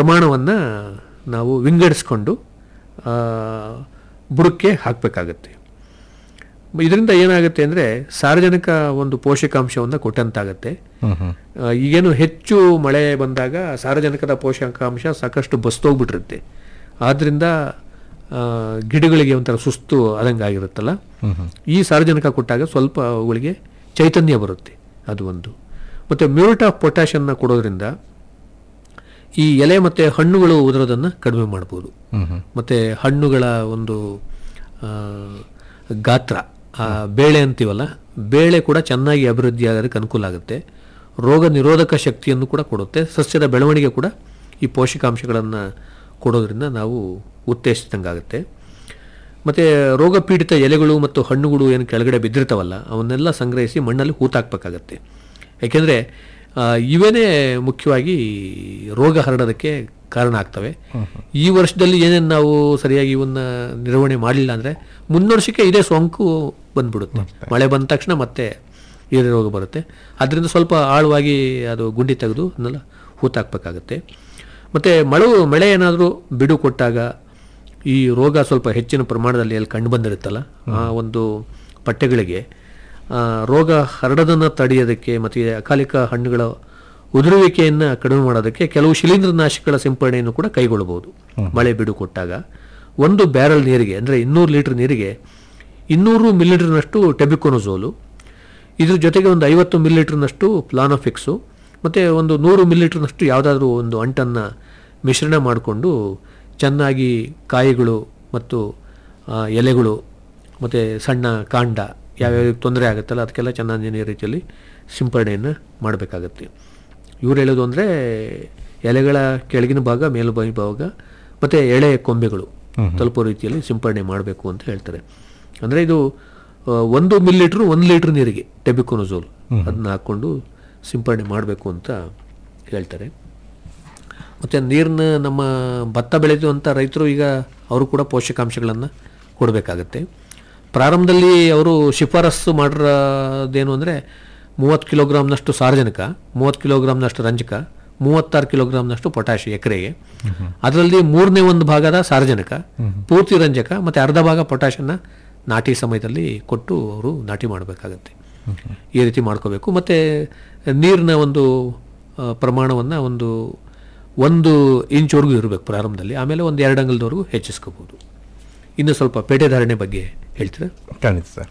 ಪ್ರಮಾಣವನ್ನು ನಾವು ವಿಂಗಡಿಸ್ಕೊಂಡು ಆ, ಬುಡಕ್ಕೆ ಹಾಕಬೇಕಾಗತ್ತೆ ಇದರಿಂದ ಏನಾಗುತ್ತೆ ಅಂದರೆ ಸಾರ್ವಜನಿಕ ಒಂದು ಪೋಷಕಾಂಶವನ್ನು ಕೊಟ್ಟಂತಾಗತ್ತೆ ಹ್ಮ್ ಹ್ಮ್ ಆ, ಈಗೇನು ಹೆಚ್ಚು ಮಳೆ ಬಂದಾಗ ಸಾರ್ವಜನಿಕದ ಪೋಷಕಾಂಶ ಸಾಕಷ್ಟು ಬಸ್ತೋಗ್ಬಿಟ್ಟಿರುತ್ತೆ ಆದ್ದರಿಂದ ಆ, ಗಿಡಗಳಿಗೆ ಒಂಥರ ಸುಸ್ತು ಆದಂಗಾಗಿರುತ್ತಲ್ಲ ಹ್ಮ್ ಹ್ಮ್ ಈ ಸಾರ್ವಜನಿಕ ಕೊಟ್ಟಾಗ ಸ್ವಲ್ಪ ಅವುಗಳಿಗೆ ಚೈತನ್ಯ ಬರುತ್ತೆ ಅದು ಒಂದು ಮತ್ತು ಮ್ಯೂರಿಟ್ ಆಫ್ ಪೊಟ್ಯಾಷನ್ನ ಕೊಡೋದ್ರಿಂದ ಈ ಎಲೆ ಮತ್ತು ಹಣ್ಣುಗಳು ಉದುರೋದನ್ನು ಕಡಿಮೆ ಮಾಡ್ಬೋದು ಹ್ಮ್ ಹ್ಮ್ ಮತ್ತು ಹಣ್ಣುಗಳ ಒಂದು ಆ, ಗಾತ್ರ ಆ ಬೇಳೆ ಅಂತೀವಲ್ಲ ಬೇಳೆ ಕೂಡ ಚೆನ್ನಾಗಿ ಅಭಿವೃದ್ಧಿ ಆಗೋದಕ್ಕೆ ಅನುಕೂಲ ಆಗುತ್ತೆ ರೋಗ ನಿರೋಧಕ ಶಕ್ತಿಯನ್ನು ಕೂಡ ಕೊಡುತ್ತೆ ಸಸ್ಯದ ಬೆಳವಣಿಗೆ ಕೂಡ ಈ ಪೋಷಕಾಂಶಗಳನ್ನು ಕೊಡೋದ್ರಿಂದ ನಾವು ಉತ್ತೇಜಿಸಿದಂಗಾಗುತ್ತೆ ಮತ್ತು ರೋಗ ಪೀಡಿತ ಎಲೆಗಳು ಮತ್ತು ಹಣ್ಣುಗಳು ಏನು ಕೆಳಗಡೆ ಬಿದ್ದಿರ್ತಾವಲ್ಲ ಅವನ್ನೆಲ್ಲ ಸಂಗ್ರಹಿಸಿ ಮಣ್ಣಲ್ಲಿ ಹೂತಾಕ್ಬೇಕಾಗತ್ತೆ ಯಾಕೆಂದರೆ ಇವೇನೇ ಮುಖ್ಯವಾಗಿ ರೋಗ ಹರಡೋದಕ್ಕೆ ಕಾರಣ ಆಗ್ತವೆ ಈ ವರ್ಷದಲ್ಲಿ ಏನೇನು ನಾವು ಸರಿಯಾಗಿ ಇವನ್ನ ನಿರ್ವಹಣೆ ಮಾಡಲಿಲ್ಲ ಅಂದರೆ ಮುನ್ನೊರ್ಷಕ್ಕೆ ಇದೇ ಸೋಂಕು ಬಂದ್ಬಿಡುತ್ತೆ ಮಳೆ ಬಂದ ತಕ್ಷಣ ಮತ್ತೆ ಇದೇ ರೋಗ ಬರುತ್ತೆ ಅದರಿಂದ ಸ್ವಲ್ಪ ಆಳವಾಗಿ ಅದು ಗುಂಡಿ ತೆಗೆದು ಅದನ್ನೆಲ್ಲ ಹೂತಾಕ್ಬೇಕಾಗತ್ತೆ ಮತ್ತು ಮಳೆ ಮಳೆ ಏನಾದರೂ ಬಿಡು ಕೊಟ್ಟಾಗ ಈ ರೋಗ ಸ್ವಲ್ಪ ಹೆಚ್ಚಿನ ಪ್ರಮಾಣದಲ್ಲಿ ಎಲ್ಲಿ ಕಂಡು ಬಂದಿರುತ್ತಲ್ಲ ಆ ಒಂದು ಪಟ್ಟೆಗಳಿಗೆ ಆ, ರೋಗ ಹರಡೋದನ್ನು ತಡೆಯೋದಕ್ಕೆ ಮತ್ತು ಈ ಅಕಾಲಿಕ ಹಣ್ಣುಗಳ ಉದುರುವಿಕೆಯನ್ನು ಕಡಿಮೆ ಮಾಡೋದಕ್ಕೆ ಕೆಲವು ಶಿಲೀಂಧ್ರನಾಶಕಗಳ ಸಿಂಪಡಣೆಯನ್ನು ಕೂಡ ಕೈಗೊಳ್ಳಬಹುದು ಮಳೆ ಬಿಡು ಕೊಟ್ಟಾಗ ಒಂದು ಬ್ಯಾರಲ್ ನೀರಿಗೆ ಅಂದರೆ ಇನ್ನೂರು ಲೀಟರ್ ನೀರಿಗೆ ಇನ್ನೂರು ಮಿಲಿಲೀಟರ್ನಷ್ಟು ಟೆಬಿಕೊನೋಝೋಲು ಇದ್ರ ಜೊತೆಗೆ ಒಂದು ಐವತ್ತು ಮಿಲಿಲೀಟರ್ನಷ್ಟು ಪ್ಲಾನೋಫಿಕ್ಸು ಮತ್ತು ಒಂದು ನೂರು ಮಿಲಿಲೀಟರ್ನಷ್ಟು ಯಾವುದಾದ್ರೂ ಒಂದು ಅಂಟನ್ನು ಮಿಶ್ರಣ ಮಾಡಿಕೊಂಡು ಚೆನ್ನಾಗಿ ಕಾಯಿಗಳು ಮತ್ತು ಆ, ಎಲೆಗಳು ಮತ್ತು ಸಣ್ಣ ಕಾಂಡ ಯಾವ್ಯಾವ ತೊಂದರೆ ಆಗುತ್ತಲ್ಲ ಅದಕ್ಕೆಲ್ಲ ಚೆನ್ನಾಗಿ ರೀತಿಯಲ್ಲಿ ಸಿಂಪಡಣೆಯನ್ನು ಮಾಡಬೇಕಾಗತ್ತೆ ಇವ್ರು ಹೇಳೋದು ಅಂದರೆ ಎಲೆಗಳ ಕೆಳಗಿನ ಭಾಗ ಮೇಲು ಬೈ ಭಾಗ ಮತ್ತು ಎಳೆ ಕೊಂಬೆಗಳು ತಲುಪೋ ರೀತಿಯಲ್ಲಿ ಸಿಂಪಡಣೆ ಮಾಡಬೇಕು ಅಂತ ಹೇಳ್ತಾರೆ ಅಂದರೆ ಇದು ಆ, ಒಂದು ಮಿಲಿಲೀಟ್ರು ಒಂದು ಲೀಟ್ರ್ ನೀರಿಗೆ ಟೆಬಿಕೊನೋಝೋಲ್ ಅದನ್ನ ಹಾಕ್ಕೊಂಡು ಸಿಂಪಡಣೆ ಮಾಡಬೇಕು ಅಂತ ಹೇಳ್ತಾರೆ ಮತ್ತು ನೀರನ್ನ ನಮ್ಮ ಭತ್ತ ಬೆಳೆಯುವಂಥ ರೈತರು ಈಗ ಅವರು ಕೂಡ ಪೋಷಕಾಂಶಗಳನ್ನು ಕೊಡಬೇಕಾಗತ್ತೆ ಪ್ರಾರಂಭದಲ್ಲಿ ಅವರು ಶಿಫಾರಸ್ಸು ಮಾಡಿರೋದೇನು ಅಂದರೆ ಮೂವತ್ತು ಕಿಲೋಗ್ರಾಮ್ನಷ್ಟು ಸಾರಜನಕ ಮೂವತ್ತು ಕಿಲೋಗ್ರಾಮ್ನಷ್ಟು ರಂಜಕ ಮೂವತ್ತಾರು ಕಿಲೋಗ್ರಾಮ್ನಷ್ಟು ಪೊಟ್ಯಾಶ್ ಎಕರೆಗೆ ಅದರಲ್ಲಿ ಮೂರನೇ ಒಂದು ಭಾಗದ ಸಾರಜನಕ ಪೂರ್ತಿ ರಂಜಕ ಮತ್ತು ಅರ್ಧ ಭಾಗ ಪೊಟ್ಯಾಶನ್ನು ನಾಟಿ ಸಮಯದಲ್ಲಿ ಕೊಟ್ಟು ಅವರು ನಾಟಿ ಮಾಡಬೇಕಾಗತ್ತೆ ಈ ರೀತಿ ಮಾಡ್ಕೋಬೇಕು ಮತ್ತು ನೀರಿನ ಒಂದು ಪ್ರಮಾಣವನ್ನು ಒಂದು ಒಂದು ಇಂಚ್ವರೆಗೂ ಇರಬೇಕು ಪ್ರಾರಂಭದಲ್ಲಿ ಆಮೇಲೆ ಒಂದು ಎರಡು ಅಂಗಲದವರೆಗೂ ಹೆಚ್ಚಿಸ್ಕೋಬೋದು ಇನ್ನು ಸ್ವಲ್ಪ ಪೇಟೆ ಧಾರಣೆ ಬಗ್ಗೆ ಹೇಳ್ತೀರಾ ಖಂಡಿತ ಸರ್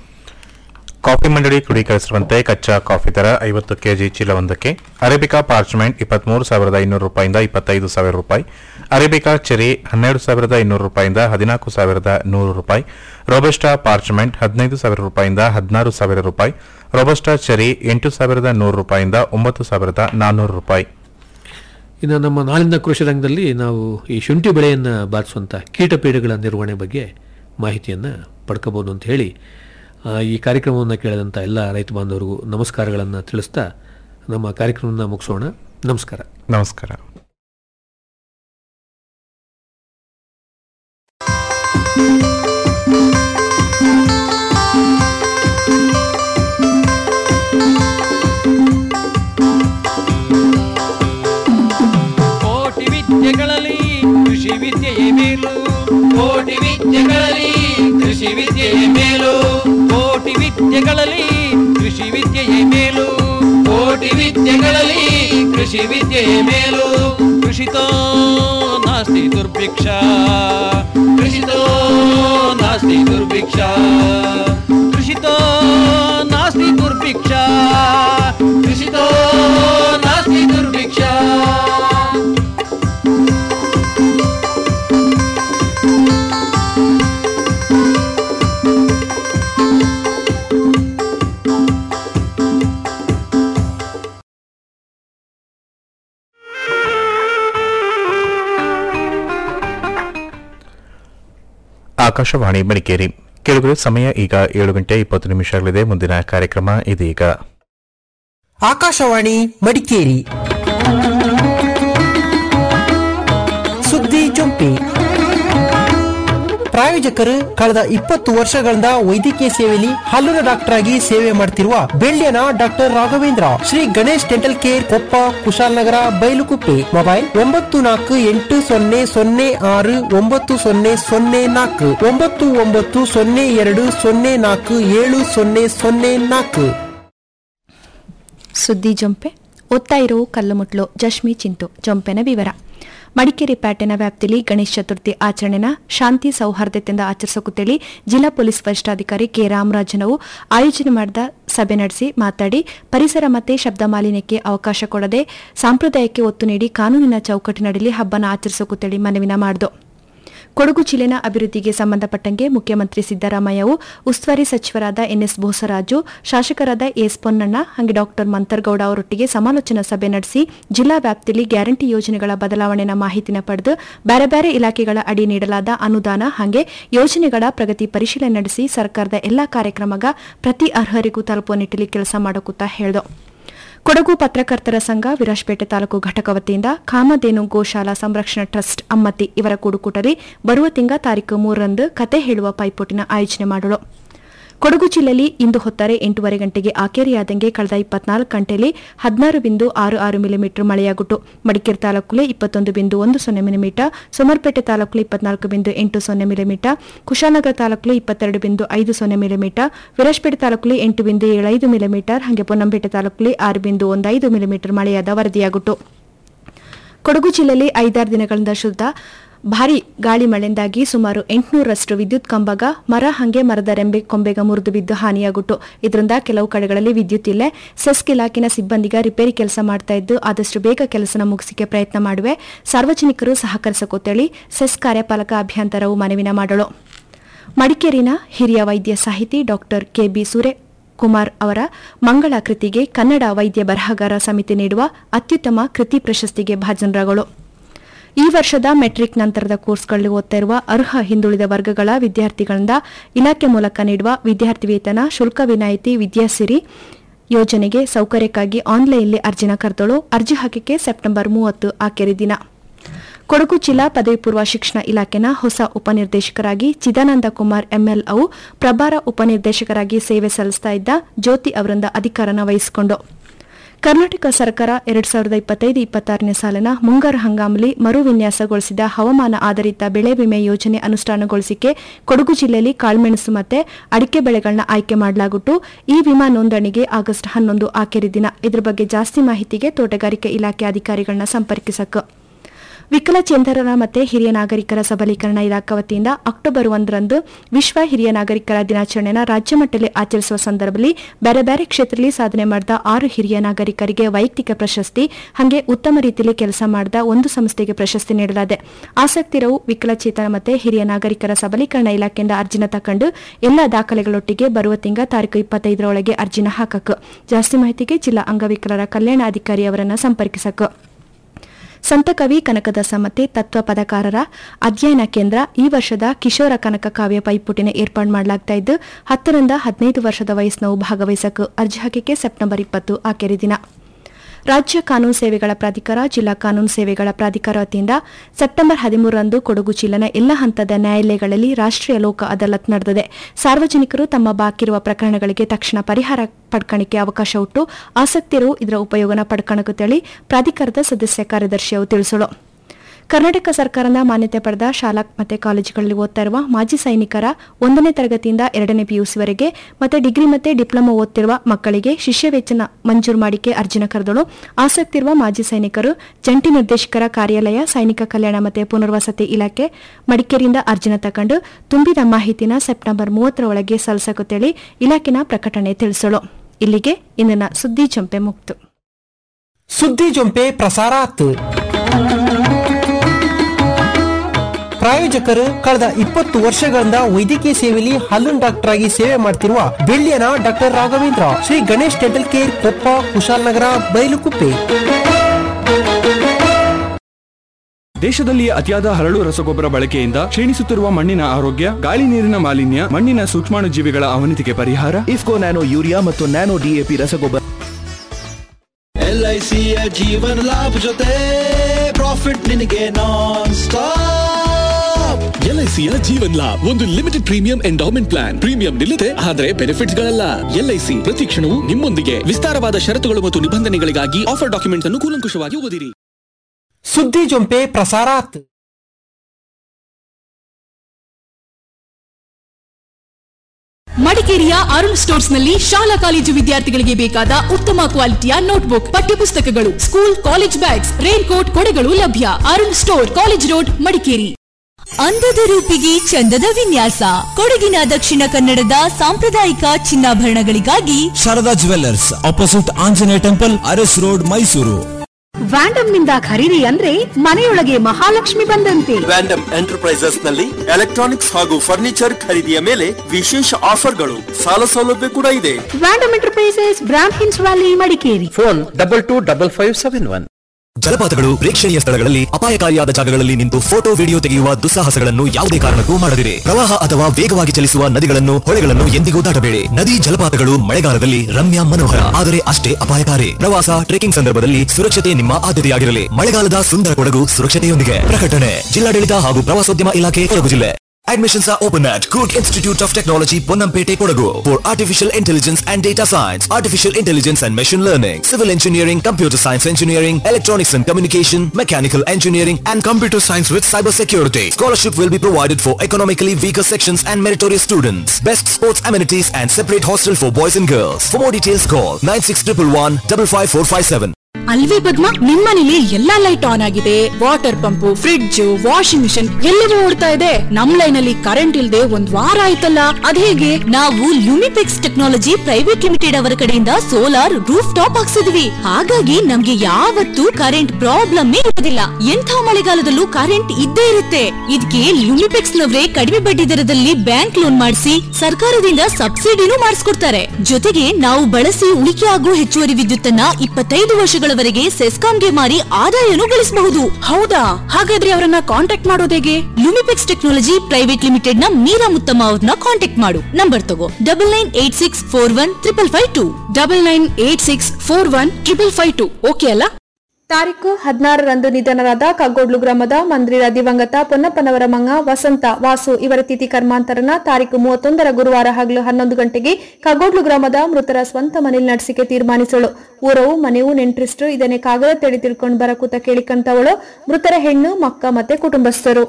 ಕಾಫಿ ಮಂಡಳಿ ಕ್ರೋಢೀಕರಿಸಿರುವಂತೆ ಕಚ್ಚಾ ಕಾಫಿ ದರ ಐವತ್ತು ಕೆಜಿ ಚೀಲವೊಂದಕ್ಕೆ ಅರೇಬಿಕಾ ಪಾರ್ಚ್ಮೆಂಟ್ ಇಪ್ಪತ್ಮೂರು ಸಾವಿರದ ಇನ್ನೂರು ರೂಪಾಯಿಂದ ಇಪ್ಪತ್ತೈದು ಸಾವಿರ ರೂಪಾಯಿ ಅರೇಬಿಕಾ ಚೆರಿ ಹನ್ನೆರಡು ಸಾವಿರದ ಇನ್ನೂರು ರೂಪಾಯಿಂದ ಹದಿನಾಲ್ಕು ಸಾವಿರದ ನೂರು ರೂಪಾಯಿ ರೋಬಸ್ಟಾ ಪಾರ್ಚ್ಮೆಂಟ್ ಹದಿನೈದು ಸಾವಿರ ರೂಪಾಯಿಂದ ಹದಿನಾರು ಸಾವಿರ ರೂಪಾಯಿ ರೋಬಸ್ಟಾ ಚೆರಿ ಎಂಟು ಸಾವಿರದ ನೂರು ರೂಪಾಯಿಂದ ಒಂಬತ್ತು ಸಾವಿರದ ನಾನ್ನೂರು ರೂಪಾಯಿ ಇನ್ನು ನಮ್ಮ ನಾಳಿನ ಕೃಷಿ ರಂಗದಲ್ಲಿ ನಾವು ಈ ಶುಂಠಿ ಬೆಳೆಯನ್ನು ಬಾಧಿಸುವಂಥ ಕೀಟಪೀಡೆಗಳ ನಿರ್ವಹಣೆ ಬಗ್ಗೆ ಮಾಹಿತಿಯನ್ನು ಪಡ್ಕೋಬೋದು ಅಂತ ಹೇಳಿ ಆ, ಈ ಕಾರ್ಯಕ್ರಮವನ್ನು ಕೇಳಿದಂಥ ಎಲ್ಲ ರೈತ ಬಾಂಧವರಿಗೂ ನಮಸ್ಕಾರಗಳನ್ನು ತಿಳಿಸ್ತಾ ನಮ್ಮ ಕಾರ್ಯಕ್ರಮವನ್ನು ಮುಗಿಸೋಣ ನಮಸ್ಕಾರ ನಮಸ್ಕಾರ ಕೋಟಿ ವಿದ್ಯೆಗಳಲ್ಲಿ ಕೃಷಿ ವಿದ್ಯೆಯೇ ಮೇಲು ಕೋಟಿ ವಿದ್ಯೆಗಳಲ್ಲಿ ಕೃಷಿ ವಿದ್ಯೆಯೇ ಮೇಲು ಕೋಟಿ ವಿದ್ಯೆಗಳಲ್ಲಿ ಕೃಷಿ ವಿದ್ಯೆಯೇ ಮೇಲು ಕೋಟಿ ವಿದ್ಯೆಗಳಲ್ಲಿ ಕೃಷಿ ವಿದ್ಯೆಯೇ ಮೇಲು ಕೃಷಿತೋ ನಾಸ್ತಿ ದುರ್ಭಿಕ್ಷ ಕೃಷಿತೋ ನಾಸ್ತಿ ದುರ್ಭಿಕ್ಷ ಕೃಷಿತೋ ನಾಸ್ತಿ ದುರ್ಭಿಕ್ಷ ಕೃಷಿತೋ ನಾಸ್ತಿ ದುರ್ಭಿಕ್ಷ ಆಕಾಶವಾಣಿ ಮಡಿಕೇರಿ ಕೇಳುಗರೆ ಸಮಯ ಈಗ ಏಳು ಗಂಟೆ ಇಪ್ಪತ್ತು ನಿಮಿಷಗಳಿದೆ ಮುಂದಿನ ಕಾರ್ಯಕ್ರಮ ಇದೀಗ ಆಕಾಶವಾಣಿ ಮಡಿಕೇರಿ ಸುದ್ದಿ ಜೊಂಪಿ ಪ್ರಾಯೋಜಕ ಪ್ರಾಯೋಜಕರು ಕಳೆದ ಇಪ್ಪತ್ತು ವರ್ಷಗಳಿಂದ ವೈದ್ಯಕೀಯ ಸೇವೆಯಲ್ಲಿ ಹಲ್ಲುನ ಡಾಕ್ಟರ್ ಆಗಿ ಸೇವೆ ಮಾಡ್ತಿರುವ ಬೆಳ್ಳಿಯನ doctor Raghavendra Shri Ganesh dental care Koppa Kushalnagar Bylakuppe mobile ಒಂಬತ್ತು ನಾಲ್ಕು ಎಂಟು ಸೊನ್ನೆ ಸೊನ್ನೆ ಆರು ಒಂಬತ್ತು ಸೊನ್ನೆ ಸೊನ್ನೆ ನಾಲ್ಕು ಒಂಬತ್ತು ಒಂಬತ್ತು ಸೊನ್ನೆ ಎರಡು ಸೊನ್ನೆ ನಾಲ್ಕು ಏಳು ಸೊನ್ನೆ ಸೊನ್ನೆ ನಾಲ್ಕು ಸುದ್ದಿ ಜೊಂಪೆ ಓದ್ತಾ ಇರೋ ಕಲ್ಲುಮುಟ್ಲು ಜಶ್ಮಿ ಚಿಂತು ಜೊಂಪೆನ ವಿವರ ಮಡಿಕೇರಿ ಪ್ಯಾಟೆನ ವ್ಯಾಪ್ತಿಯಲ್ಲಿ ಗಣೇಶ ಚತುರ್ಥಿ ಆಚರಣೆನ ಶಾಂತಿ ಸೌಹಾರ್ದತೆಯಿಂದ ಆಚರಿಸೋಕುತ್ತೇಳಿ ಜಿಲ್ಲಾ ಪೊಲೀಸ್ ವರಿಷ್ಠಾಧಿಕಾರಿ ಕೆ ರಾಮರಾಜನವು ಆಯೋಜನೆ ಮಾಡಿದ ಸಭೆ ನಡೆಸಿ ಮಾತಾಡಿ ಪರಿಸರ ಮತ್ತೆ ಶಬ್ದ ಮಾಲಿನ್ಯಕ್ಕೆ ಅವಕಾಶ ಕೊಡದೆ ಸಾಂಪ್ರದಾಯಕ್ಕೆ ಒತ್ತು ನೀಡಿ ಕಾನೂನಿನ ಚೌಕಟ್ಟಿನಡಿಯಲ್ಲಿ ಹಬ್ಬನ ಆಚರಿಸೋಕುತ್ತೇಳಿ ಮನವಿನ ಮಾಡಿದು ಕೊಡಗು ಜಿಲ್ಲೆನ ಅಭಿವೃದ್ಧಿಗೆ ಸಂಬಂಧಪಟ್ಟಂಗೆ ಮುಖ್ಯಮಂತ್ರಿ ಸಿದ್ದರಾಮಯ್ಯವು ಉಸ್ತುವಾರಿ ಸಚಿವರಾದ ಎನ್ಎಸ್ ಬೋಸರಾಜು ಶಾಸಕರಾದ ಎಸ್ ಪೊನ್ನಣ್ಣ ಹಾಗೆ ಡಾಕ್ಟರ್ ಮಂತರ್ಗೌಡ ಅವರೊಟ್ಟಿಗೆ ಸಮಾಲೋಚನಾ ಸಭೆ ನಡೆಸಿ ಜಿಲ್ಲಾ ವ್ಯಾಪ್ತಿಯಲ್ಲಿ ಗ್ಯಾರಂಟಿ ಯೋಜನೆಗಳ ಬದಲಾವಣೆನ ಮಾಹಿತಿನ ಪಡೆದು ಬೇರೆ ಬೇರೆ ಇಲಾಖೆಗಳ ಅಡಿ ನೀಡಲಾದ ಅನುದಾನ ಹಾಗೆ ಯೋಜನೆಗಳ ಪ್ರಗತಿ ಪರಿಶೀಲನೆ ನಡೆಸಿ ಸರ್ಕಾರದ ಎಲ್ಲಾ ಕಾರ್ಯಕ್ರಮಗ ಪ್ರತಿ ಅರ್ಹರಿಗೂ ತಲುಪುವ ನಿಟ್ಟಿನಲ್ಲಿ ಕೆಲಸ ಮಾಡೋಕುತ್ತಾ ಹೇಳ್ದು ಕೊಡಗು ಪತ್ರಕರ್ತರ ಸಂಘ ವಿರಾಜಪೇಟೆ ತಾಲೂಕು ಘಟಕ ವತಿಯಿಂದ ಕಾಮಧೇನು ಗೋಶಾಲಾ ಸಂರಕ್ಷಣಾ ಟ್ರಸ್ಟ್ ಅಮ್ಮತ್ತಿ ಇವರ ಕೂಡುಕೂಟಲಿ ಬರುವ ತಿಂಗ ತಾರೀಕು ಮೂರರಂದು ಕತೆ ಹೇಳುವ ಪೈಪೋಟಿನ ಆಯೋಜನೆ ಮಾಡಲು ಕೊಡಗು ಜಿಲ್ಲೆಯಲ್ಲಿ ಇಂದು ಹೊತ್ತಾರೆ ಎಂಟೂವರೆ ಗಂಟೆಗೆ ಆಕೇರಿಯಾದಂಗೆ ಕಳೆದ ಇಪ್ಪತ್ನಾಲ್ಕು ಗಂಟೆಯಲ್ಲಿ ಹದಿನಾರು ಬಿಂದು ಆರು ಆರು ಮಿಲಿಮೀಟರ್ ಮಳೆಯಾಗುಟ್ಟು ಮಡಿಕೇರಿ ತಾಲೂಕಲ್ಲಿ ಇಪ್ಪತ್ತೊಂದು ಬಿಂದು ಒಂದು ಸೊನ್ನೆ ಮಿಲಿಮೀಟರ್ ಸೋಮರ್ಪೇಟೆ ತಾಲೂಕಲ್ಲಿ ಇಪ್ಪತ್ನಾಲ್ಕು ಬಿಂದು ಎಂಟು ಸೊನ್ನೆ ಮಿಲಿಮೀಟರ್ ಕುಶಾಲನಗರ ತಾಲೂಕಲ್ಲಿ ಇಪ್ಪತ್ತೆರಡು ಬಿಂದು ಐದು ಸೊನ್ನೆ ಮಿಲಿಮೀಟರ್ ವಿರಾಜಪೇಟೆ ತಾಲೂಕಲ್ಲಿ ಎಂಟು ಬಿಂದು ಏಳೈದು ಮಿಲಿಮೀಟರ್ ಹಾಗೆ ಪೊನ್ನಂಪೇಟೆ ತಾಲೂಕಲ್ಲಿ ಆರು ಬಿಂದು ಒಂದು ಐದು ಮಿಲಿಮೀಟರ್ ಮಳೆಯಾದ ವರದಿಯಾಗುಟ್ಟು ಕೊಡಗು ಜಿಲ್ಲೆಯಲ್ಲಿ ಐದಾರು ದಿನಗಳಿಂದ ಶುದ್ಧ ಭಾರಿ ಗಾಳಿ ಮಳೆಯಿಂದಾಗಿ ಸುಮಾರು ಎಂಟುನೂರರಷ್ಟು ವಿದ್ಯುತ್ ಕಂಬಗ ಮರ ಹಂಗೆ ಮರದ ರೆಂಬೆ ಕೊಂಬೆಗ ಮುರಿದು ಬಿದ್ದು ಹಾನಿಯಾಗುಟ್ಟು ಇದರಿಂದ ಕೆಲವು ಕಡೆಗಳಲ್ಲಿ ವಿದ್ಯುತ್ ಇಲ್ಲೇ ಸೆಸ್ಕ್ ಇಲಾಖೆನ ಸಿಬ್ಬಂದಿಗ ರಿಪೇರಿ ಕೆಲಸ ಮಾಡ್ತಾ ಇದ್ದು ಆದಷ್ಟು ಬೇಗ ಕೆಲಸನ ಮುಗಿಸಿಕೆ ಪ್ರಯತ್ನ ಮಾಡುವೆ ಸಾರ್ವಜನಿಕರು ಸಹಕರಿಸಕೋತೇಳಿ ಸೆಸ್ ಕಾರ್ಯಪಾಲಕ ಅಭಿಯಂತರವು ಮನವಿನ ಮಾಡಲು ಮಡಿಕೇರಿನ ಹಿರಿಯ ವೈದ್ಯ ಸಾಹಿತಿ ಡಾಕ್ಟರ್ ಕೆಬಿ ಸೂರೆ ಕುಮಾರ್ ಅವರ ಮಂಗಳ ಕೃತಿಗೆ ಕನ್ನಡ ವೈದ್ಯ ಬರಹಗಾರ ಸಮಿತಿ ನೀಡುವ ಅತ್ಯುತ್ತಮ ಕೃತಿ ಪ್ರಶಸ್ತಿಗೆ ಭಾಜನರಾಗಳು ಈ ವರ್ಷದ ಮೆಟ್ರಿಕ್ ನಂತರದ ಕೋರ್ಸ್ಗಳಲ್ಲಿ ಓದ್ತಾ ಇರುವ ಅರ್ಹ ಹಿಂದುಳಿದ ವರ್ಗಗಳ ವಿದ್ಯಾರ್ಥಿಗಳಿಂದ ಇಲಾಖೆ ಮೂಲಕ ನೀಡುವ ವಿದ್ಯಾರ್ಥಿ ವೇತನ ಶುಲ್ಕ ವಿನಾಯಿತಿ ವಿದ್ಯಾಸಿರಿ ಯೋಜನೆಗೆ ಸೌಕರ್ಯಕ್ಕಾಗಿ ಆನ್ಲೈನ್ಲಿ ಅರ್ಜಿನ ಕರೆದಳು ಅರ್ಜಿ ಹಾಕಿಕೆ ಸೆಪ್ಟೆಂಬರ್ ಮೂವತ್ತು ಆಖರಿ ದಿನ ಕೊಡಗು ಜಿಲ್ಲಾ ಪದವಿ ಪೂರ್ವ ಶಿಕ್ಷಣ ಇಲಾಖೆನ ಹೊಸ ಉಪನಿರ್ದೇಶಕರಾಗಿ ಚಿದಾನಂದ ಕುಮಾರ್ ಎಂಎಲ್ ಅವು ಪ್ರಭಾರ ಉಪನಿರ್ದೇಶಕರಾಗಿ ಸೇವೆ ಸಲ್ಲಿಸ್ತಾ ಇದ್ದ ಜ್ಯೋತಿ ಅವರಿಂದ ಅಧಿಕಾರನ ವಹಿಸಿಕೊಂಡು ಕರ್ನಾಟಕ ಸರ್ಕಾರ ಎರಡ್ ಸಾವಿರದ ಇಪ್ಪತ್ತೈದು ಇಪ್ಪತ್ತಾರನೇ ಸಾಲಿನ ಮುಂಗಾರು ಹಂಗಾಮಲ್ಲಿ ಮರು ವಿನ್ಯಾಸಗೊಳಿಸಿದ ಹವಾಮಾನ ಆಧಾರಿತ ಬೆಳೆ ವಿಮೆ ಯೋಜನೆ ಅನುಷ್ಠಾನಗೊಳಿಸಿಕೆ ಕೊಡಗು ಜಿಲ್ಲೆಯಲ್ಲಿ ಕಾಳುಮೆಣಸು ಮತ್ತೆ ಅಡಿಕೆ ಬೆಳೆಗಳನ್ನ ಆಯ್ಕೆ ಮಾಡಲಾಗುಟ್ಟು ಈ ವಿಮಾ ನೋಂದಣಿಗೆ ಆಗಸ್ಟ್ ಹನ್ನೊಂದು ಆಖರಿ ದಿನ ಇದ್ರ ಬಗ್ಗೆ ಜಾಸ್ತಿ ಮಾಹಿತಿಗೆ ತೋಟಗಾರಿಕೆ ಇಲಾಖೆ ಅಧಿಕಾರಿಗಳನ್ನ ಸಂಪರ್ಕಿಸಕ್ಕೆ ವಿಕಲಚೇತನರ ಮತ್ತು ಹಿರಿಯ ನಾಗರಿಕರ ಸಬಲೀಕರಣ ಇಲಾಖೆ ವತಿಯಿಂದ ಅಕ್ಟೋಬರ್ ಒಂದರಂದು ವಿಶ್ವ ಹಿರಿಯ ನಾಗರಿಕರ ದಿನಾಚರಣೆನ ರಾಜ್ಯ ಮಟ್ಟದಲ್ಲಿ ಆಚರಿಸುವ ಸಂದರ್ಭದಲ್ಲಿ ಬೇರೆ ಬೇರೆ ಕ್ಷೇತ್ರದಲ್ಲಿ ಸಾಧನೆ ಮಾಡಿದ ಆರು ಹಿರಿಯ ನಾಗರಿಕರಿಗೆ ವೈಯಕ್ತಿಕ ಪ್ರಶಸ್ತಿ ಹಾಗೆ ಉತ್ತಮ ರೀತಿಯಲ್ಲಿ ಕೆಲಸ ಮಾಡಿದ ಒಂದು ಸಂಸ್ಥೆಗೆ ಪ್ರಶಸ್ತಿ ನೀಡಲಾಗಿದೆ ಆಸಕ್ತಿರವು ವಿಕಲಚೇತನ ಮತ್ತು ಹಿರಿಯ ನಾಗರಿಕರ ಸಬಲೀಕರಣ ಇಲಾಖೆಯಿಂದ ಅರ್ಜಿನ ತಕೊಂಡು ಎಲ್ಲ ದಾಖಲೆಗಳೊಟ್ಟಿಗೆ ಬರುವ ತಿಂಗ ತಾರೀಕು ಇಪ್ಪತ್ತೈದರೊಳಗೆ ಅರ್ಜಿನ ಹಾಕಕ್ಕೆ ಜಾಸ್ತಿ ಮಾಹಿತಿಗೆ ಜಿಲ್ಲಾ ಅಂಗವಿಕಲರ ಕಲ್ಯಾಣ ಅಧಿಕಾರಿ ಅವರನ್ನ ಸಂಪರ್ಕಿಸಕ್ಕೆ ಸಂತಕವಿ ಕನಕದಾಸ ಮತ್ತೆ ತತ್ವ ಪದಕಾರರ ಅಧ್ಯಯನ ಕೇಂದ್ರ ಈ ವರ್ಷದ ಕಿಶೋರ ಕನಕ ಕಾವ್ಯ ಪೈಪೋಟಿನ ಏರ್ಪಾಡು ಮಾಡಲಾಗ್ತಾ ಇದ್ದು ಹತ್ತರಿಂದ ಹದಿನೈದು ವರ್ಷದ ವಯಸ್ಸಿನವು ಭಾಗವಹಿಸಕ್ಕೆ ಅರ್ಜಿ ಹಾಕಿಕೆ ಸೆಪ್ಟೆಂಬರ್ ಇಪ್ಪತ್ತು ಆಖರಿ ದಿನ ರಾಜ್ಯ ಕಾನೂನು ಸೇವೆಗಳ ಪ್ರಾಧಿಕಾರ ಜಿಲ್ಲಾ ಕಾನೂನು ಸೇವೆಗಳ ಪ್ರಾಧಿಕಾರ ವತಿಯಿಂದ ಸೆಪ್ಟೆಂಬರ್ ಹದಿಮೂರರಂದು ಕೊಡಗು ಜಿಲ್ಲೆನ ಎಲ್ಲ ಹಂತದ ನ್ಯಾಯಾಲಯಗಳಲ್ಲಿ ರಾಷ್ಟ್ರೀಯ ಲೋಕ ಅದಾಲತ್ ನಡೆದಿದೆ ಸಾರ್ವಜನಿಕರು ತಮ್ಮ ಬಾಕಿರುವ ಪ್ರಕರಣಗಳಿಗೆ ತಕ್ಷಣ ಪರಿಹಾರ ಪಡ್ಕಣಿಕೆ ಅವಕಾಶ ಉಟ್ಟು ಆಸಕ್ತಿರು ಇದರ ಉಪಯೋಗನ ಪಡ್ಕಣಕುತ್ತೇಳಿ ಪ್ರಾಧಿಕಾರದ ಸದಸ್ಯ ಕಾರ್ಯದರ್ಶಿಯವು ತಿಳಿಸಲು ಕರ್ನಾಟಕ ಸರ್ಕಾರದ ಮಾನ್ಯತೆ ಪಡೆದ ಶಾಲಾ ಮತ್ತು ಕಾಲೇಜುಗಳಲ್ಲಿ ಓದ್ತಾ ಇರುವ ಮಾಜಿ ಸೈನಿಕರ ಒಂದನೇ ತರಗತಿಯಿಂದ ಎರಡನೇ ಪಿಯುಸಿವರೆಗೆ ಮತ್ತು ಡಿಗ್ರಿ ಮತ್ತು ಡಿಪ್ಲೊಮಾ ಓದ್ತಿರುವ ಮಕ್ಕಳಿಗೆ ಶಿಷ್ಯ ವೇತನ ಮಂಜೂರು ಮಾಡಿಕೆ ಅರ್ಜಿನ ಕರೆದಳು ಆಸಕ್ತಿ ಇರುವ ಮಾಜಿ ಸೈನಿಕರು ಜಂಟಿ ನಿರ್ದೇಶಕರ ಕಾರ್ಯಾಲಯ ಸೈನಿಕ ಕಲ್ಯಾಣ ಮತ್ತು ಪುನರ್ವಸತಿ ಇಲಾಖೆ ಮಡಿಕೇರಿಯಿಂದ ಅರ್ಜಿನ ತಕೊಂಡು ತುಂಬಿದ ಮಾಹಿತಿನ ಸೆಪ್ಟೆಂಬರ್ ಮೂವತ್ತರ ಒಳಗೆ ಸಲ್ಲಿಸಕುತ್ತೇಳಿ ಇಲಾಖೆನ ಪ್ರಕಟಣೆ ತಿಳಿಸಲು ಇಲ್ಲಿಗೆ ಇಂದಿನ ಸುದ್ದಿ ಚಂಪೆ ಮುಕ್ತು ಸುದ್ದಿ ಜೊಂಪೆ ಪ್ರಸಾರ ಆತು ಪ್ರಾಯೋಜಕರು ಕಳೆದ ಇಪ್ಪತ್ತು ವರ್ಷಗಳಿಂದ ವೈದ್ಯಕೀಯ ಸೇವೆಯಲ್ಲಿ ಹಲ್ಲುನ್ ಡಾಕ್ಟರ್ ಆಗಿ ಸೇವೆ ಮಾಡ್ತಿರುವ ಬೆಳ್ಳಿಯನ doctor Raghavendra Shri Ganesh dental care Koppa Kushalnagar Bylakuppe ದೇಶದಲ್ಲಿ ಅತಿಯಾದ ಹರಳು ರಸಗೊಬ್ಬರ ಬಳಕೆಯಿಂದ ಕ್ಷೀಣಿಸುತ್ತಿರುವ ಮಣ್ಣಿನ ಆರೋಗ್ಯ ಗಾಳಿ ನೀರಿನ ಮಾಲಿನ್ಯ ಮಣ್ಣಿನ ಸೂಕ್ಷ್ಮಾಣು ಜೀವಿಗಳ ಅವನತಿಗೆ ಪರಿಹಾರ ಇಫ್ಕೋ ನ್ಯಾನೋ ಯೂರಿಯಾ ಮತ್ತು ನ್ಯಾನೋ ಡಿಎಪಿ ರಸಗೊಬ್ಬರ ಎಲ್ಐಸಿಯ ಜೀವನ ಲಾಭ ಜೊತೆ ಪ್ರಾಫಿಟ್ ನಿನಗೆ ನಾನ್ ಸ್ಟಾಪ್ ಎಲ್ಐಸಿಯ ಜೀವನ್ ಲಾಭ್ ಒಂದು limited premium endowment plan premium ನಿಲ್ಲದೆ ಆದರೆ ಬೆನಿಫಿಟ್ಸ್ ಗಳಲ್ಲ ಎಲ್ಐಸಿ ಪ್ರತಿ ಕ್ಷಣವೂ ನಿಮ್ಮೊಂದಿಗೆ ವಿಸ್ತಾರವಾದ ಷರತ್ತುಗಳು ಮತ್ತು ನಿಬಂಧನೆಗಳಿಗಾಗಿ ಆಫರ್ ಡಾಕ್ಯುಮೆಂಟ್ಸ್ ಅನ್ನು ಕೂಲಂಕುಷವಾಗಿ ಓದಿರಿ ಸುದ್ದಿ ಜೊಂಪೆ ಪ್ರಸಾರಾತ್ ಮಡಿಕೇರಿಯ ಅರುಣ್ ಸ್ಟೋರ್ಸ್ ನಲ್ಲಿ ಶಾಲಾ ಕಾಲೇಜು ವಿದ್ಯಾರ್ಥಿಗಳಿಗೆ ಬೇಕಾದ ಉತ್ತಮ ಕ್ವಾಲಿಟಿಯ ನೋಟ್ಬುಕ್ ಪಠ್ಯಪುಸ್ತಕಗಳು school college bags raincoat ಕೊಡೆಗಳು ಲಭ್ಯ Arun store college road Madikeri ಅಂದದ ರೂಪಿಗೆ ಚಂದದ ವಿನ್ಯಾಸ ಕೊಡಗಿನ ದಕ್ಷಿಣ ಕನ್ನಡದ ಸಾಂಪ್ರದಾಯಿಕ ಚಿನ್ನಾಭರಣಗಳಿಗಾಗಿ Sharada jewellers opposite Anjaneya temple Aras road Mysuru Vandam ನಿಂದ ಖರೀದಿ ಅಂದ್ರೆ ಮನೆಯೊಳಗೆ ಮಹಾಲಕ್ಷ್ಮಿ ಬಂದಂತೆ ವ್ಯಾಂಡಮ್ ಎಂಟರ್ಪ್ರೈಸಸ್ ನಲ್ಲಿ ಎಲೆಕ್ಟ್ರಾನಿಕ್ಸ್ ಹಾಗೂ ಫರ್ನಿಚರ್ ಖರೀದಿಯ ಮೇಲೆ ವಿಶೇಷ ಆಫರ್ಗಳು ಸಾಲ ಸೌಲಭ್ಯ ಕೂಡ ಇದೆ ವ್ಯಾಂಡಮ್ ಎಂಟರ್ಪ್ರೈಸಸ್ ಬ್ರಾಂಡ್ ಹಿನ್ಸ್ valley Madikeri phone double two double five seven one ಜಲಪಾತಗಳು ಪ್ರೇಕ್ಷಣೀಯ ಸ್ಥಳಗಳಲ್ಲಿ ಅಪಾಯಕಾರಿಯಾದ ಜಾಗಗಳಲ್ಲಿ ನಿಂತು ಫೋಟೋ ವಿಡಿಯೋ ತೆಗೆಯುವ ದುಸ್ಸಾಹಸಗಳನ್ನು ಯಾವುದೇ ಕಾರಣಕ್ಕೂ ಮಾಡದಿರಿ ಪ್ರವಾಹ ಅಥವಾ ವೇಗವಾಗಿ ಚಲಿಸುವ ನದಿಗಳನ್ನು ಹೊಳೆಗಳನ್ನು ಎಂದಿಗೂ ದಾಟಬೇಡಿ ನದಿ ಜಲಪಾತಗಳು ಮಳೆಗಾಲದಲ್ಲಿ ರಮ್ಯ ಮನೋಹರ ಆದರೆ ಅಷ್ಟೇ ಅಪಾಯಕಾರಿ ಪ್ರವಾಸ ಟ್ರೆಕಿಂಗ್ ಸಂದರ್ಭದಲ್ಲಿ ಸುರಕ್ಷತೆ ನಿಮ್ಮ ಆದ್ಯತೆಯಾಗಿರಲಿ ಮಳೆಗಾಲದ ಸುಂದರ ಕೊಡಗು ಸುರಕ್ಷತೆಯೊಂದಿಗೆ ಪ್ರಕಟಣೆ ಜಿಲ್ಲಾಡಳಿತ ಹಾಗೂ ಪ್ರವಾಸೋದ್ಯಮ ಇಲಾಖೆ ಕೊಡಗು ಜಿಲ್ಲೆ Admissions are open at Cook Institute of Technology, Ponampete, Kodagu for Artificial Intelligence and Data Science, Artificial Intelligence and Machine Learning, Civil Engineering, Computer Science Engineering, Electronics and Communication, Mechanical Engineering and Computer Science with Cyber Security. Scholarship will be provided for economically weaker sections and meritorious students. Best sports amenities and separate hostel for boys and girls. For more details call 96111 55457. ಅಲ್ವೇ ಪದ್ಮ ನಿಮ್ಮನೇಲಿ ಎಲ್ಲಾ light on ಆಗಿದೆ water pump fridge washing machine ಎಲ್ಲವೂ ಓಡ್ತಾ ಇದೆ ನಮ್ line ಅಲ್ಲಿ current ಇಲ್ದೆ ಒಂದ್ ವಾರ ಆಯ್ತಲ್ಲ ಅದೇಗೆ ನಾವು ಲುಮಿಪೆಕ್ಸ್ ಟೆಕ್ನಾಲಜಿ ಪ್ರೈವೇಟ್ ಲಿಮಿಟೆಡ್ ಅವರ ಕಡೆಯಿಂದ ಸೋಲಾರ್ ರೂಫ್ ಟಾಪ್ ಹಾಕ್ಸಿದ್ವಿ ಹಾಗಾಗಿ ನಮ್ಗೆ ಯಾವತ್ತೂ ಕರೆಂಟ್ ಪ್ರಾಬ್ಲಮ್ ಇರೋದಿಲ್ಲ ಎಂಥ ಮಳೆಗಾಲದಲ್ಲೂ ಕರೆಂಟ್ ಇದ್ದೇ ಇರುತ್ತೆ ಇದಕ್ಕೆ ಲುಮಿಪೆಕ್ಸ್ ನವರೇ ಕಡಿಮೆ ಬಡ್ಡಿ ದರದಲ್ಲಿ ಬ್ಯಾಂಕ್ ಲೋನ್ ಮಾಡಿಸಿ ಸರ್ಕಾರದಿಂದ ಸಬ್ಸಿಡಿನೂ ಮಾಡಿಸ್ಕೊಡ್ತಾರೆ ಜೊತೆಗೆ ನಾವು ಬಳಸಿ ಉಳಿಕೆ ಆಗುವ ಹೆಚ್ಚುವರಿ ವಿದ್ಯುತ್ತನ್ನ ಇಪ್ಪತ್ತೈದು ವರ್ಷಗಳವರೆಗೆ ಸೆಸ್ಕಾಂಗೆ ಮಾರಿ ಆದಾಯನೂ ಗಳಿಸಬಹುದು ಹೌದಾ ಹಾಗಾದ್ರೆ ಅವರನ್ನ ಕಾಂಟ್ಯಾಕ್ಟ್ ಮಾಡೋದು ಹೇಗೆ ಲುಮಿಪೆಕ್ಸ್ ಟೆಕ್ನಾಲಜಿ ಪ್ರೈವೇಟ್ ಲಿಮಿಟೆಡ್ ನ ಮೀರಾ ಮುತ್ತಮ್ಮ ಅವ್ರನ್ನ ಕಾಂಟ್ಯಾಕ್ಟ್ ಮಾಡು ನಂಬರ್ ತಗೋ double nine eight six four one triple five two double nine eight six four one triple five two okay ಅಲ್ಲ ತಾರೀಕು ಹದಿನಾರರಂದು ನಿಧನರಾದ ಕಗ್ಗೋಡ್ಲು ಗ್ರಾಮದ ಮಂದಿರ ದಿವಂಗತ ಪೊನ್ನಪ್ಪನವರ ಮಂಗ ವಸಂತ ವಾಸು ಇವರ ತಿಥಿ ಕರ್ಮಾಂತರನ ತಾರೀಕು ಮೂವತ್ತೊಂದರ ಗುರುವಾರ ಹಗಲು ಹನ್ನೊಂದು ಗಂಟೆಗೆ ಕಗ್ಗೋಡ್ಲು ಗ್ರಾಮದ ಮೃತರ ಸ್ವಂತ ಮನೇಲಿ ನಡೆಸಿಕೆ ತೀರ್ಮಾನಿಸಳು ಊರವು ಮನೆಯು ನೆಂಟ್ರಿಸ್ಟ್ರು ಇದನ್ನೇ ಕಾಗದ ತೆಡಿ ತಿಳ್ಕೊಂಡು ಬರಕೂತ ಕೇಳಿಕಂತವಳು ಮೃತರ ಹೆಣ್ಣು ಮಕ್ಕ ಮತ್ತೆ ಕುಟುಂಬಸ್ಥರು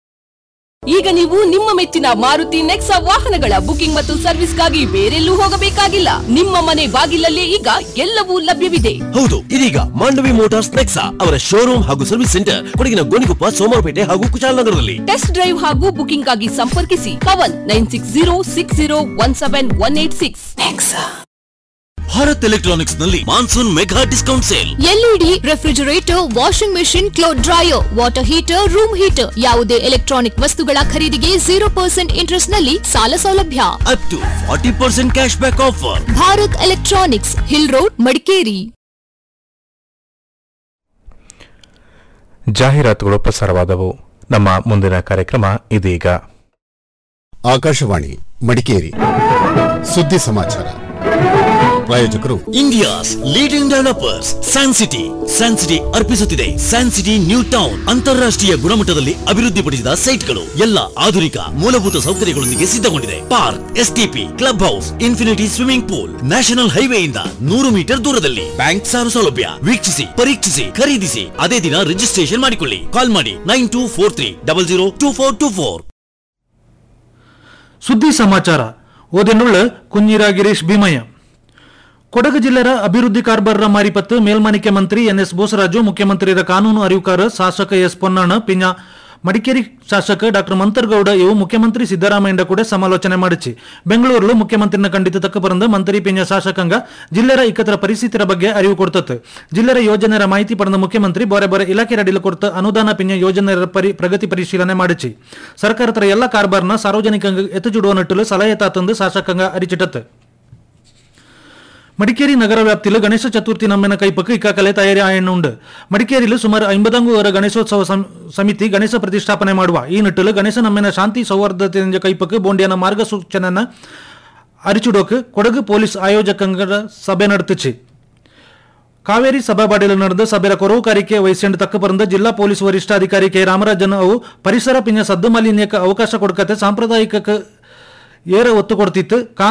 ಈಗ ನೀವು ನಿಮ್ಮ ಮೆಚ್ಚಿನ ಮಾರುತಿ ನೆಕ್ಸಾ ವಾಹನಗಳ ಬುಕಿಂಗ್ ಮತ್ತು ಸರ್ವಿಸ್ಗಾಗಿ ಬೇರೆಲ್ಲೂ ಹೋಗಬೇಕಾಗಿಲ್ಲ ನಿಮ್ಮ ಮನೆ ಬಾಗಿಲಲ್ಲೇ ಈಗ ಎಲ್ಲವೂ ಲಭ್ಯವಿದೆ ಹೌದು ಇದೀಗ ಮಾಂಡವಿ ಮೋಟಾರ್ಸ್ ನೆಕ್ಸಾ ಅವರ ಶೋರೂಮ್ ಹಾಗೂ ಸರ್ವಿಸ್ ಸೆಂಟರ್ ಕೊಡಗಿನ ಗೋಣಿಕೊಪ್ಪ ಸೋಮವಾರಪೇಟೆ ಹಾಗೂ ಕುಶಾಲನಗರದಲ್ಲಿ ಟೆಸ್ಟ್ ಡ್ರೈವ್ ಹಾಗೂ ಬುಕಿಂಗ್ ಆಗಿ ಸಂಪರ್ಕಿಸಿ Pavan nine six zero six zero one seven one eight six Bharat electronics ನಲ್ಲಿ monsoon mega discount sale LED refrigerator washing machine cloth dryer water heater room heater ಯಾವುದೇ electronic ವಸ್ತುಗಳ ಖರೀದಿಗೆ ಜೀರೋ ಪರ್ಸೆಂಟ್ ಇಂಟ್ರೆಸ್ಟ್ ನಲ್ಲಿ ಸಾಲ ಸೌಲಭ್ಯ up to forty percent cashback offer Bharat electronics hill road Madikeri ಜಾಹೀರಾತುಗಳು ಪ್ರಸಾರವಾದವು ನಮ್ಮ ಮುಂದಿನ ಕಾರ್ಯಕ್ರಮ ಇದೀಗ ಆಕಾಶವಾಣಿ ಮಡಿಕೇರಿ ಸುದ್ದಿ ಸಮಾಚಾರ ಪ್ರಾಯೋಜಕರು India's leading developers San city San city ಅರ್ಪಿಸುತ್ತಿದೆ ಸ್ಯಾನ್ ಸಿಟಿ ನ್ಯೂ ಟೌನ್ ಅಂತಾರಾಷ್ಟ್ರೀಯ ಗುಣಮಟ್ಟದಲ್ಲಿ ಅಭಿವೃದ್ಧಿಪಡಿಸಿದ ಸೈಟ್ಗಳು ಎಲ್ಲ ಆಧುನಿಕ ಮೂಲಭೂತ ಸೌಕರ್ಯಗಳೊಂದಿಗೆ ಸಿದ್ಧಗೊಂಡಿದೆ park STP clubhouse infinity swimming pool national ಹೈವೇಯಿಂದ ನೂರು ಮೀಟರ್ ದೂರದಲ್ಲಿ ಬ್ಯಾಂಕ್ ಸಾಲ ಸೌಲಭ್ಯ ವೀಕ್ಷಿಸಿ ಪರೀಕ್ಷಿಸಿ ಖರೀದಿಸಿ ಅದೇ ದಿನ ರಿಜಿಸ್ಟ್ರೇಷನ್ ಮಾಡಿಕೊಳ್ಳಿ ಕಾಲ್ ಮಾಡಿ nine two four three double zero two four two four ಸುದ್ದಿ ಸಮಾಚಾರ ಓದೆನ್ನುಳ್ಳ ಕುഞ്ഞിರ ಗಿರೀಶ್ ಭೀಮಯ್ಯ ಕೊಡಗು ಜಿಲ್ಲೆಯ ಅಭಿವೃದ್ಧಿ ಕಾರ್ಬಾರರ ಮಾರಿಪತ್ತು ಮೇಲ್ಮನಿಕೆ ಮಂತ್ರಿ ಎನ್ ಎಸ್ ಬೋಸರಾಜು ಮುಖ್ಯಮಂತ್ರಿಯ ಕಾನೂನು ಅರಿವುಕಾರ ಶಾಸಕ ಎಸ್ ಪೊನ್ನಣ್ಣ ಪಿಂಜ ಮಡಿಕೇರಿ ಶಾಸಕ ಡಾಕ್ಟರ್ ಮಂತರ್ಗೌಡ ಇವು ಮುಖ್ಯಮಂತ್ರಿ ಸಿದ್ದರಾಮಯ್ಯ ಕೂಡ ಸಮಾಲೋಚನೆ ಮಾಡಿಸಿ ಬೆಂಗಳೂರಲ್ಲೂ ಮುಖ್ಯಮಂತ್ರಿನ ಖಂಡಿತ ತಕ್ಕ ಬರಂದು ಮಂತ್ರಿ ಪಿಂಜ ಶಾಸಕಾಂಗ ಜಿಲ್ಲೆಯ ಇಕ್ಕತರ ಪರಿಸ್ಥಿತಿಯ ಬಗ್ಗೆ ಅರಿವು ಕೊಡ್ತತ್ತು ಜಿಲ್ಲೆಯ ಯೋಜನೆಯ ಮಾಹಿತಿ ಪಡೆದ ಮುಖ್ಯಮಂತ್ರಿ ಬೋರೆ ಬೋರೆ ಇಲಾಖೆ ಅಡಿಯಲ್ಲಿ ಕೊಡ್ತ ಅನುದಾನ ಪಿಂಜ ಯೋಜನೆಯ ಪರಿ ಪ್ರಗತಿ ಪರಿಶೀಲನೆ ಮಾಡಿಸಿ ಸರ್ಕಾರದ ಎಲ್ಲ ಕಾರ್ಬಾರ್ನ ಸಾರ್ವಜನಿಕ ಎತ್ತುಜುಡುವ ನಟ್ಟಲು ಸಲಹೆ ತಾತಂದು ಶಾಸಕಾಂಗ ಅರಿಚಿಟ್ಟತ್ತು ಮಡಿಕೇರಿ ನಗರ ವ್ಯಾಪ್ತಿಯಲ್ಲಿ ಗಣೇಶ ಚತುರ್ಥಿ ನಮ್ಮೆನ ಕೈಪಕ್ಕೆ ಇಕ್ಕಾಕಲೆ ತಯಾರಿ ಆಯಣ್ಣುಂಡು ಮಡಿಕೇರಿಯಲ್ಲಿ ಸುಮಾರು ಐಂಬದಂಗು ವರ ಗಣೇಶೋತ್ಸವ ಸಂ- ಸಮಿತಿ ಗಣೇಶ ಪ್ರತಿಷ್ಠಾಪನೆ ಮಾಡುವ ಈ ನಿಟ್ಟಲು ಗಣೇಶ ನಮ್ಮೆನ ಶಾಂತಿ ಸೌಹಾರ್ದತೆಯಿಂದ ಕೈಪಕ್ಕೆ ಬೋಂಡಿಯನ ಮಾರ್ಗಸೂಚನೆನ ಅರಿಚುಡೋಕ್ ಕೊಡಗು ಪೊಲೀಸ್ ಆಯೋಜಕಂಗರ ಸಭೆ ನಡೆತಿச்சு ಕಾವೇರಿ ಸಭಾಬಾಡಿಯಲ್ಲಿ ನಡೆದ ಸಭೆಯ ಕೊರವುಕಾರಿಕೆ ವಹಿಸಿಂಡು ತಕ್ಕ ಪರಂದ ಜಿಲ್ಲಾ ಪೊಲೀಸ್ ವರಿಷ್ಠಾಧಿಕಾರಿ ಕೆ ರಾಮರಾಜನ್ ಅವು ಪರಿಸರ ಪಿಂಜ ಸದ್ದು ಮಾಲಿನ್ಯಕ್ಕೆ ಅವಕಾಶ ಕೊಡ್ಕತೆ ಸಾಂಪ್ರದಾಯಿಕ ಏರ ಒತ್ತು ಕೊಡ್ತಿತ್ತು